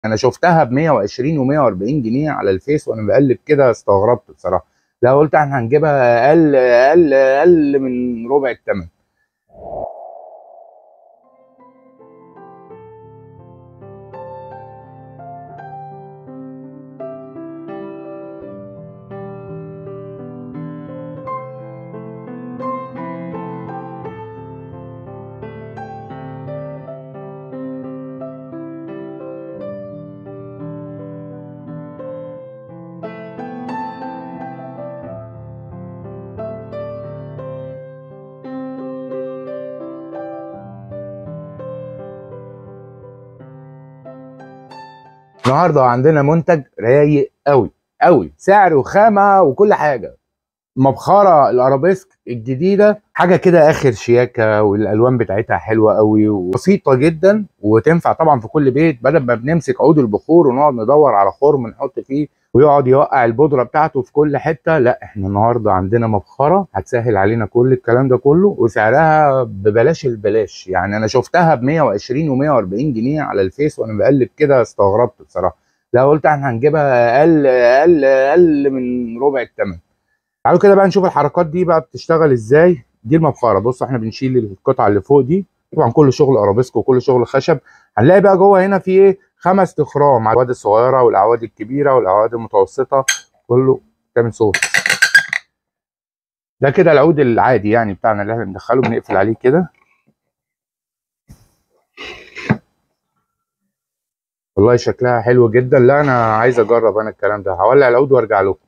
انا شفتها ب 120 و140 جنيه على الفيس وانا بقلب كده استغربت بصراحه لا قلت احنا هنجيبها اقل اقل اقل من ربع الثمن النهارده عندنا منتج رايق قوي قوي سعر وخامه وكل حاجه مبخره الارابيسك الجديده حاجه كده اخر شياكه والالوان بتاعتها حلوه قوي وبسيطه جدا وتنفع طبعا في كل بيت بدل ما بنمسك عود البخور ونقعد ندور على خرم نحط فيه ويقعد يوقع البودره بتاعته في كل حته لا احنا النهارده عندنا مبخره هتسهل علينا كل الكلام ده كله وسعرها ببلاش البلاش يعني انا شفتها ب 120 و140 جنيه على الفيس وانا بقلب كده استغربت بصراحه لا قلت احنا هنجيبها اقل اقل اقل من ربع الثمن تعالوا كده بقى نشوف الحركات دي بقى بتشتغل ازاي دي المبخره بص احنا بنشيل القطعه اللي فوق دي طبعا كل شغل ارابيسك وكل شغل خشب هنلاقي بقى جوه هنا في ايه خمس تخرام الاعواد الصغيره والاعواد الكبيره والاعواد المتوسطه كله بتعمل صوت ده كده العود العادي يعني بتاعنا اللي احنا بندخله بنقفل عليه كده والله شكلها حلو جدا لا انا عايز اجرب انا الكلام ده هولع العود وارجع لكم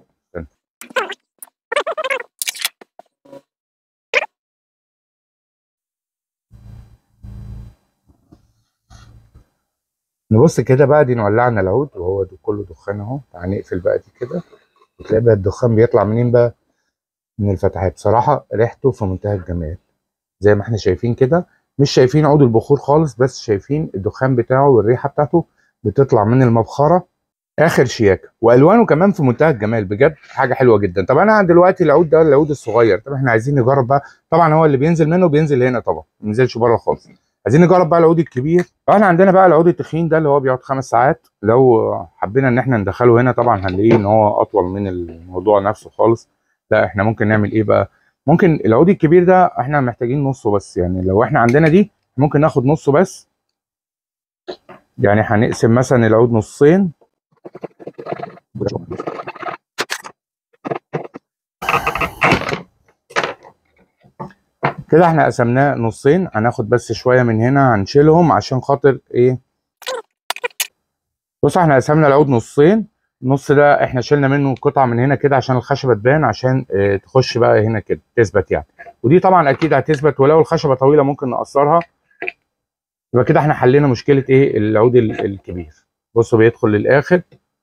نبص كده بقى دي نولعنا العود وهو ده كله دخان اهو تعال نقفل بقى دي كده وتلاقي بقى الدخان بيطلع منين بقى من الفتحات بصراحه ريحته في منتهى الجمال زي ما احنا شايفين كده مش شايفين عود البخور خالص بس شايفين الدخان بتاعه والريحه بتاعته بتطلع من المبخره اخر شياكه والوانه كمان في منتهى الجمال بجد حاجه حلوه جدا طب انا دلوقتي العود ده العود الصغير طب احنا عايزين نجرب بقى طبعا هو اللي بينزل منه بينزل هنا طبعا ما بينزلش بره خالص عايزين نجرب بقى العود الكبير احنا عندنا بقى العود التخين ده اللي هو بيقعد خمس ساعات لو حبينا ان احنا ندخله هنا طبعا هنلاقيه ان هو اطول من الموضوع نفسه خالص لا احنا ممكن نعمل ايه بقى ممكن العود الكبير ده احنا محتاجين نصه بس يعني لو احنا عندنا دي ممكن ناخد نصه بس يعني هنقسم مثلا العود نصين كده احنا قسمناه نصين هناخد بس شويه من هنا هنشيلهم عشان خاطر ايه بص احنا قسمنا العود نصين النص ده احنا شلنا منه قطعه من هنا كده عشان الخشبه تبان عشان اه تخش بقى هنا كده تثبت يعني ودي طبعا اكيد هتثبت ولو الخشبه طويله ممكن نقصرها يبقى كده احنا حلينا مشكله ايه العود الكبير بصوا بيدخل للاخر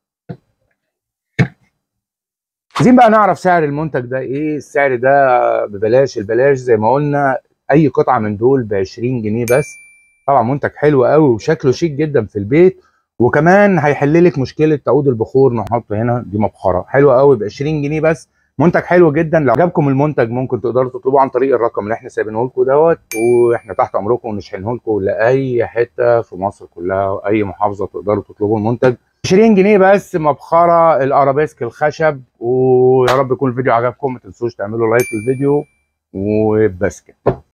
عايزين بقى نعرف سعر المنتج ده ايه السعر ده ببلاش البلاش زي ما قلنا اي قطعه من دول ب 20 جنيه بس طبعا منتج حلو قوي وشكله شيك جدا في البيت وكمان هيحل لك مشكله عود البخور نحطه هنا دي مبخره حلوه قوي ب 20 جنيه بس منتج حلو جدا لو عجبكم المنتج ممكن تقدروا تطلبوه عن طريق الرقم اللي احنا سايبينه لكم دوت واحنا تحت امركم ونشحنه لكم لاي حته في مصر كلها واي محافظه تقدروا تطلبوا المنتج 20 جنيه بس مبخره الارابيسك الخشب ويا رب يكون الفيديو عجبكم ما تنسوش تعملوا لايك للفيديو وبس كده